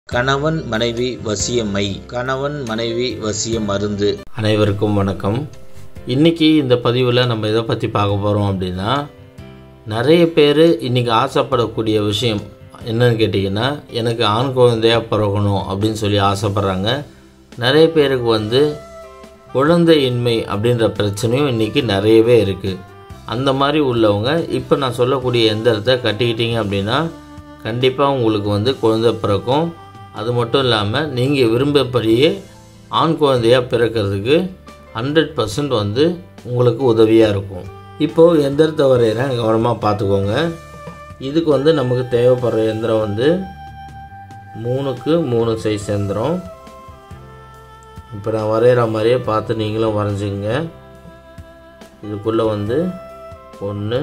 கணவன் மனைவி வசியமை கணவன் மனைவி வசிய மருந்து அனைவருக்கும் வணக்கம் இன்றைக்கி இந்த பதிவில் நம்ம எதை பற்றி பார்க்க போகிறோம் அப்படின்னா நிறைய பேர் இன்றைக்கி ஆசைப்படக்கூடிய விஷயம் என்னன்னு கேட்டிங்கன்னா எனக்கு ஆண் குழந்தையாக பிறக்கணும் அப்படின்னு சொல்லி ஆசைப்பட்றாங்க நிறைய பேருக்கு வந்து குழந்தையின்மை அப்படின்ற பிரச்சனையும் இன்றைக்கி நிறையவே இருக்குது அந்த மாதிரி உள்ளவங்க இப்போ நான் சொல்லக்கூடிய எந்திரத்தை கட்டிக்கிட்டீங்க அப்படின்னா கண்டிப்பாக உங்களுக்கு வந்து குழந்தை பிறக்கும் அது மட்டும் இல்லாமல் நீங்கள் விரும்பப்படியே ஆண் குழந்தையாக பிறக்கிறதுக்கு ஹண்ட்ரட் பர்சன்ட் வந்து உங்களுக்கு உதவியாக இருக்கும் இப்போது எந்திரத்தை வரைகிறேன் கவனமாக பார்த்துக்கோங்க இதுக்கு வந்து நமக்கு தேவைப்படுற எந்திரம் வந்து மூணுக்கு மூணு சைஸ் எந்திரம் இப்போ நான் வரைகிற மாதிரியே பார்த்து நீங்களும் வரைஞ்சிங்க இதுக்குள்ளே வந்து ஒன்று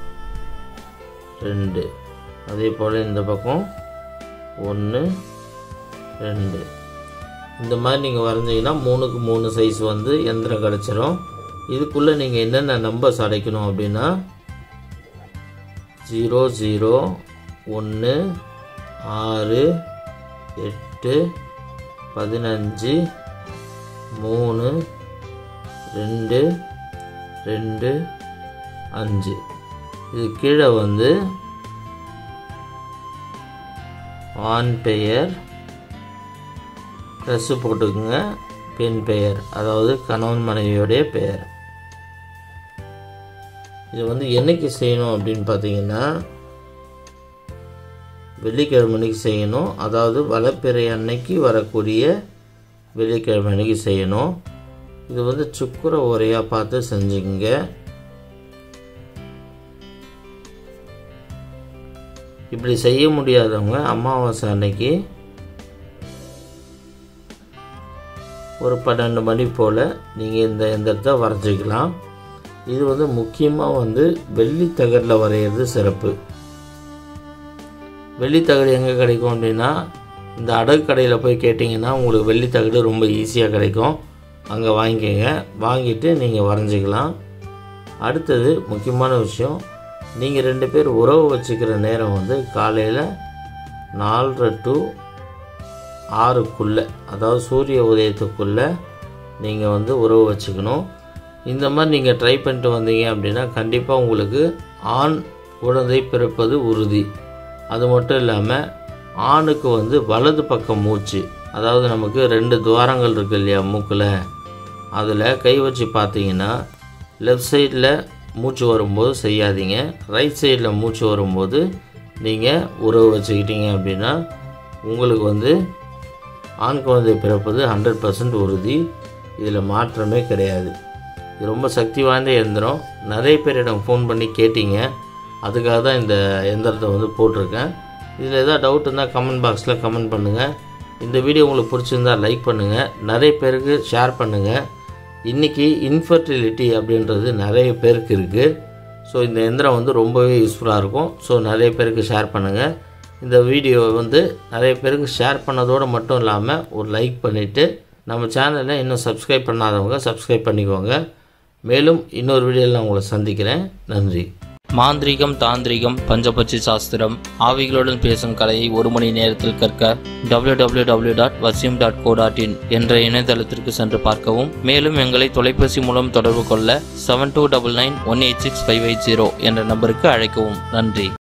ரெண்டு அதே போல் இந்த பக்கம் ஒன்று ரெண்டு இந்த மாதிரி நீங்கள் வரைஞ்சிங்கன்னா மூணுக்கு மூணு சைஸ் வந்து எந்திரம் கிடச்சிரும் இதுக்குள்ளே நீங்கள் என்னென்ன நம்பர்ஸ் அடைக்கணும் அப்படின்னா ஜீரோ ஜீரோ ஒன்று ஆறு எட்டு பதினஞ்சு மூணு ரெண்டு ரெண்டு அஞ்சு இது கீழே வந்து ஆண் பெயர் ப்ளஸ்ஸு போட்டுக்குங்க பெண் பெயர் அதாவது கணவன் மனைவியோடைய பெயர் இது வந்து என்னைக்கு செய்யணும் அப்படின்னு பார்த்தீங்கன்னா வெள்ளிக்கிழமை அன்னைக்கு செய்யணும் அதாவது வளப்பிறை அன்னைக்கு வரக்கூடிய வெள்ளிக்கிழமை அன்னைக்கு செய்யணும் இது வந்து சுக்குர உரையாக பார்த்து செஞ்சுக்கங்க இப்படி செய்ய முடியாதவங்க அமாவாசை அன்னைக்கு ஒரு பன்னெண்டு மணி போல் நீங்கள் இந்த எந்திரத்தை வரைஞ்சிக்கலாம் இது வந்து முக்கியமாக வந்து வெள்ளித்தகடில் வரைகிறது சிறப்பு வெள்ளித்தகடு எங்கே கிடைக்கும் அப்படின்னா இந்த அடகு கடையில் போய் கேட்டிங்கன்னா உங்களுக்கு வெள்ளித்தகடு ரொம்ப ஈஸியாக கிடைக்கும் அங்கே வாங்கிக்கோங்க வாங்கிட்டு நீங்கள் வரைஞ்சிக்கலாம் அடுத்தது முக்கியமான விஷயம் நீங்கள் ரெண்டு பேர் உறவு வச்சுக்கிற நேரம் வந்து காலையில் நாலரை டு ஆறுக்குள்ளே அதாவது சூரிய உதயத்துக்குள்ளே நீங்கள் வந்து உறவு வச்சுக்கணும் இந்த மாதிரி நீங்கள் ட்ரை பண்ணிட்டு வந்தீங்க அப்படின்னா கண்டிப்பாக உங்களுக்கு ஆண் குழந்தை பிறப்பது உறுதி அது மட்டும் இல்லாமல் ஆணுக்கு வந்து வலது பக்கம் மூச்சு அதாவது நமக்கு ரெண்டு துவாரங்கள் இருக்கு இல்லையா மூக்கில் அதில் கை வச்சு பார்த்தீங்கன்னா லெஃப்ட் சைடில் மூச்சு வரும்போது செய்யாதீங்க ரைட் சைடில் மூச்சு வரும்போது நீங்கள் உறவு வச்சுக்கிட்டீங்க அப்படின்னா உங்களுக்கு வந்து ஆண் குழந்தை பிறப்பது ஹண்ட்ரட் பர்சன்ட் உறுதி இதில் மாற்றமே கிடையாது இது ரொம்ப சக்தி வாய்ந்த எந்திரம் நிறைய பேர் எனக்கு ஃபோன் பண்ணி கேட்டீங்க அதுக்காக தான் இந்த எந்திரத்தை வந்து போட்டிருக்கேன் இதில் எதாவது டவுட் இருந்தால் கமெண்ட் பாக்ஸில் கமெண்ட் பண்ணுங்கள் இந்த வீடியோ உங்களுக்கு பிடிச்சிருந்தா லைக் பண்ணுங்கள் நிறைய பேருக்கு ஷேர் பண்ணுங்கள் இன்றைக்கி இன்ஃபர்டிலிட்டி அப்படின்றது நிறைய பேருக்கு இருக்குது ஸோ இந்த எந்திரம் வந்து ரொம்பவே யூஸ்ஃபுல்லாக இருக்கும் ஸோ நிறைய பேருக்கு ஷேர் பண்ணுங்கள் இந்த வீடியோ வந்து நிறைய பேருக்கு ஷேர் பண்ணதோடு மட்டும் இல்லாமல் ஒரு லைக் பண்ணிவிட்டு நம்ம சேனலை இன்னும் சப்ஸ்கிரைப் பண்ணாதவங்க சப்ஸ்கிரைப் பண்ணிக்கோங்க மேலும் இன்னொரு வீடியோவில் நான் உங்களை சந்திக்கிறேன் நன்றி மாந்திரீகம் தாந்திரிகம் பஞ்சபட்சி சாஸ்திரம் ஆவிகளுடன் பேசும் கலையை ஒரு மணி நேரத்தில் கற்க www.vasim.co.in டாட் வசியம் டாட் கோ டாட் இன் என்ற இணையதளத்திற்கு சென்று பார்க்கவும் மேலும் எங்களை தொலைபேசி மூலம் தொடர்பு கொள்ள seven two double nine one eight six five eight zero என்ற நம்பருக்கு அழைக்கவும் நன்றி